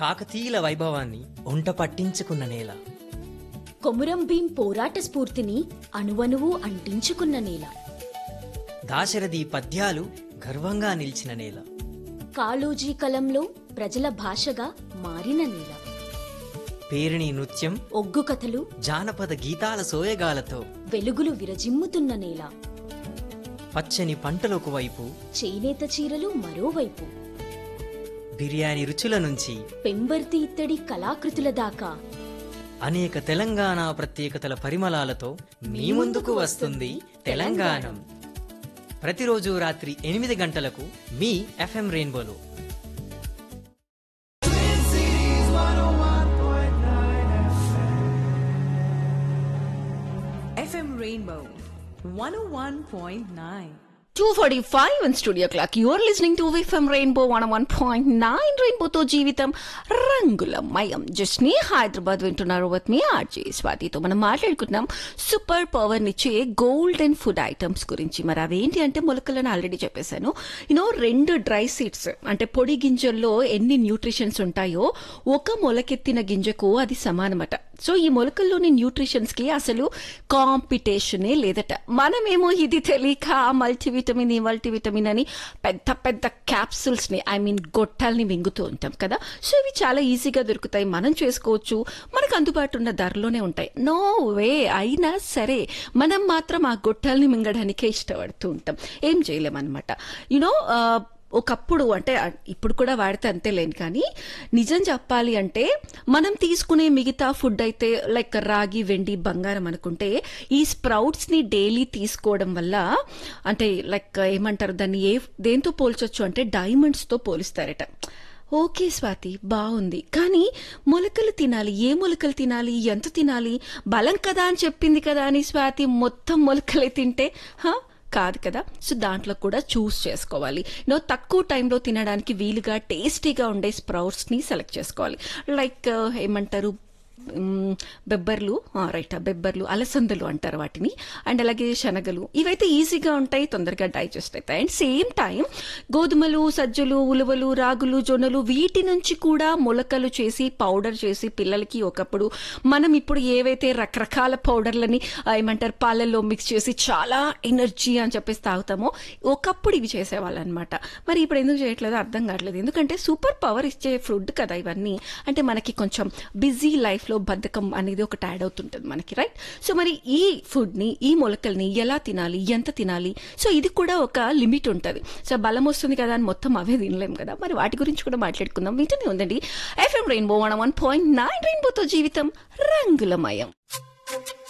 కాకతీయుల వైభవాన్ని ఒంట పట్టించుకున్న నేల కొమురం భీం పోరాట స్ఫూర్తిని అణువణువు అంటించుకున్న నేల దాశరథి పద్యాలు గర్వంగా నిలిచిన నేల కాళోజీ కలంలో ప్రజల భాషగా మారిన నేల పేరిణి నృత్యం ఒగ్గు కథలు జానపద గీతాల సోయగాలతో వెలుగులు విరజిమ్ముతున్న నేల పచ్చని పంటలకు వైపు చేనేత చీరలు మరోవైపు బిర్యానీ రుచుల నుంచి పెంబర్తి ఇత్తడి కళాకృతుల దాకా అనేక తెలంగాణ ప్రత్యేకతల పరిమళాలతో మీ ముందుకు వస్తుంది తెలంగాణం ప్రతిరోజు రాత్రి ఎనిమిది గంటలకు మీ ఎఫ్ఎం రెయిన్బోలో FM Rainbow 101.9. 245 in studio clock. You are listening to FM Rainbow 101.9 Rainbow తో జీవితం రంగుల మయం జస్ని హైదరాబాద్ వింటున్నారు విత్ మీ ఆర్జే స్వాతితో మనం మాట్లాడుకుంటున్నాం సూపర్ పవర్ నిచ్చే గోల్డెన్ ఫుడ్ ఐటమ్స్ గురించి మరి అవేంటి అంటే మొలకలను ఆల్రెడీ చెప్పేశాను యూనో రెండు డ్రై సీడ్స్ అంటే పొడి గింజల్లో ఎన్ని న్యూట్రిషన్స్ ఉంటాయో ఒక మొలకెత్తిన గింజకు అది సమానమట సో ఈ మొలకల్లోని న్యూట్రిషన్స్ కి అసలు కాంపిటీషనే లేదట మనమేమో ఇది తెలియక మల్టీవిటమిన్ ఈ మల్టీవిటమిన్ అని పెద్ద పెద్ద క్యాప్సూల్స్ ని ఐ మీన్ గొట్టాలని మింగుతూ ఉంటాం కదా సో ఇవి చాలా ఈజీగా దొరుకుతాయి మనం చేసుకోవచ్చు మనకు అందుబాటు ఉన్న ధరలోనే ఉంటాయి నో వే అయినా సరే మనం మాత్రం ఆ గొట్టాలని మింగడానికే ఇష్టపడుతూ ఉంటాం ఏం చేయలేమన్నమాట యునో ఒకప్పుడు అంటే అ- ఇప్పుడు కూడా వాడితే అంతే లేని కానీ నిజం చెప్పాలి అంటే మనం తీసుకునే మిగతా ఫుడ్ అయితే లైక్ రాగి వెండి బంగారం అనుకుంటే ఈ స్ప్రౌట్స్ ని డైలీ తీసుకోవడం వల్ల అంటే లైక్ ఏమంటారు దాన్ని ఏ దేంతో పోల్చొచ్చు అంటే డైమండ్స్ తో పోలిస్తారట ఓకే స్వాతి బాగుంది కానీ మొలకలు తినాలి ఏ మొలకలు తినాలి ఎంత తినాలి బలం కదా అని చెప్పింది కదా అని స్వాతి మొత్తం మొలకలే తింటే హా కాదు కదా సో దాంట్లో కూడా చూస్ చేసుకోవాలి నో తక్కువ టైంలో తినడానికి వీలుగా టేస్టీగా ఉండే స్ప్రౌట్స్ ని సెలెక్ట్ చేసుకోవాలి లైక్ ఏమంటారు మ్, బెబ్బర్లు రైట్ బెబ్బర్లు అలసందలు అంటారు వాటిని అండ్ అలాగే శనగలు ఇవైతే ఈజీగా ఉంటాయి తొందరగా డైజెస్ట్ అవుతాయి అండ్ సేమ్ టైం గోధుమలు సజ్జలు ఉలువలు రాగులు జొన్నలు వీటి నుంచి కూడా మొలకలు చేసి పౌడర్ చేసి పిల్లలకి ఒకప్పుడు మనం ఇప్పుడు ఏవైతే రకరకాల పౌడర్లని ఆ, ఏమంటారు పాలల్లో మిక్స్ చేసి చాలా ఎనర్జీ అని చెప్పేసి తాగుతామో ఒకప్పుడు ఇవి చేసేవాళ్ళు అనమాట మరి ఇప్పుడు ఎందుకు చేయట్లేదు అర్థం కావట్లేదు ఎందుకంటే సూపర్ పవర్ ఇచ్చే ఫుడ్ కదా ఇవన్నీ అంటే మనకి కొంచెం బిజీ లైఫ్లో బద్ధకం అనేది ఒకటి యాడ్ అవుతుంటుంది మనకి రైట్ సో మరి ఈ ఫుడ్ని ఈ మొలకల్ని ఎలా తినాలి ఎంత తినాలి సో ఇది కూడా ఒక లిమిట్ ఉంటుంది సో బలం వస్తుంది కదా అని మొత్తం అవే తినలేం కదా మరి వాటి గురించి కూడా మాట్లాడుకుందాం వింటూనే ఉందండి FM Rainbow one one point nine రెయిన్బోతో జీవితం రంగులమయం